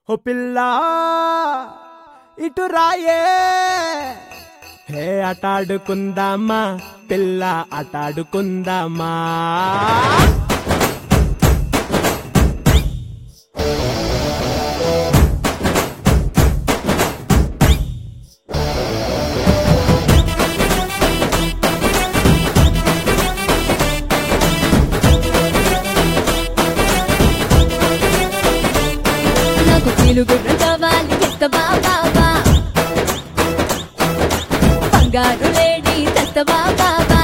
ఓ పిల్ల ఇటు రాయే హే ఆటాడుకుందామా పిల్ల ఆటాడుకుందామా నాకు కీలుగుడ్డు కావాలి తెస్తవా బాబా బంగారు లేడీ తెస్తవా బాబా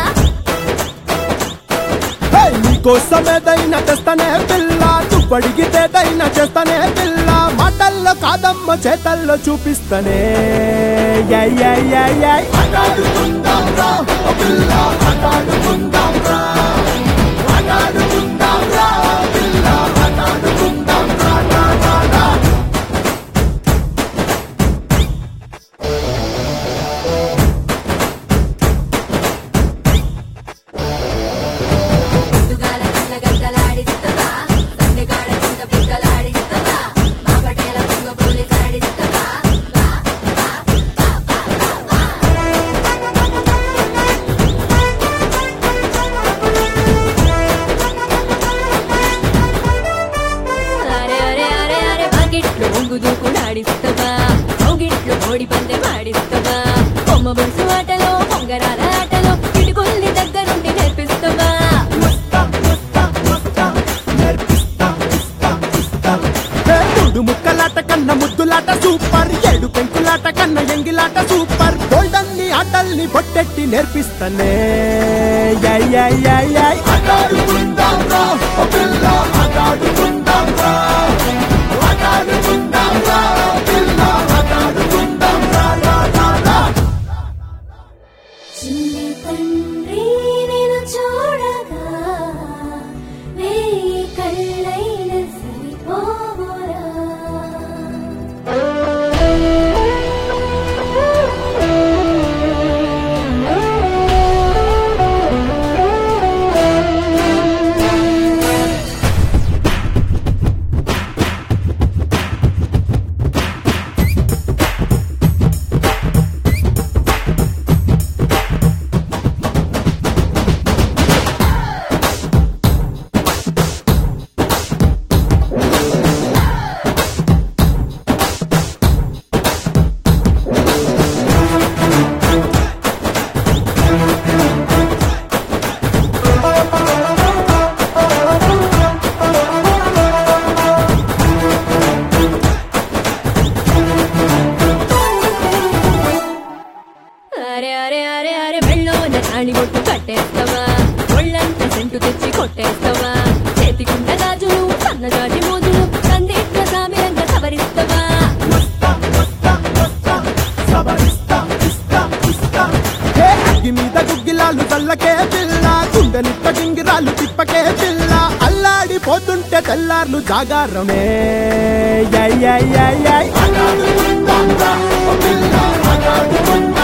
హే, నీకోసమేదైనా తెస్తానే పిల్ల నువ్వు అడిగితేదైనా చేస్తానే పిల్ల మాటల్లో కాదమ్మ చేతల్లో చూపిస్తానే యై, యై, యై, యై. పొద్దుగాల కళ్ళ గంటలాడిస్తవా సందెగాడ చింత పిక్కలాడిస్తవా మా పటేల పొంగ పోలీసాడిస్తవా అరే అరే అరే అరే బాగిట్లో ఒంగు దూకుడాడిస్తవా ఒగిట్లో కోడి పందె మాడిస్తవా బొమ్మ బొలుసు ఆటలో పొంగరాల ఆటలో ఇటుకొల్లి దగ్గరుండి నేర్పిస్తవా హే, మూడు ముక్కలాట కన్నా ముద్దులాట సూపర్ ఏడు పెంకులాట కన్నా ఎంగిలాట సూపర్ గోల్డన్ని ఆటల్ని పొట్టెట్టి నేర్పిస్తానే యై, యై, యై, యై. చిన్ని తండ్రి నేను చూడగా వేయి కళ్ళైన సరిపోరా అరే అరే అరే అరే మెళ్ళోన తాళి బొట్టు కట్టేస్తావా ఒళ్ళంత సెంటు తెచ్చి కొట్టేస్తావా చేతికుండ గాజులు సన్నజాజి మోజులు కందిట్ల సామిరంగా సవరిస్తావా హే, అగ్గి మీద గుగ్గిలాలు చల్లకే పిల్ల గుండెనిట్ట గింగిరాలు తిప్పకే పిల్ల అల్లాడిపోతుంటే తెల్లార్లు జాగారమే యై, యై, యై, యై.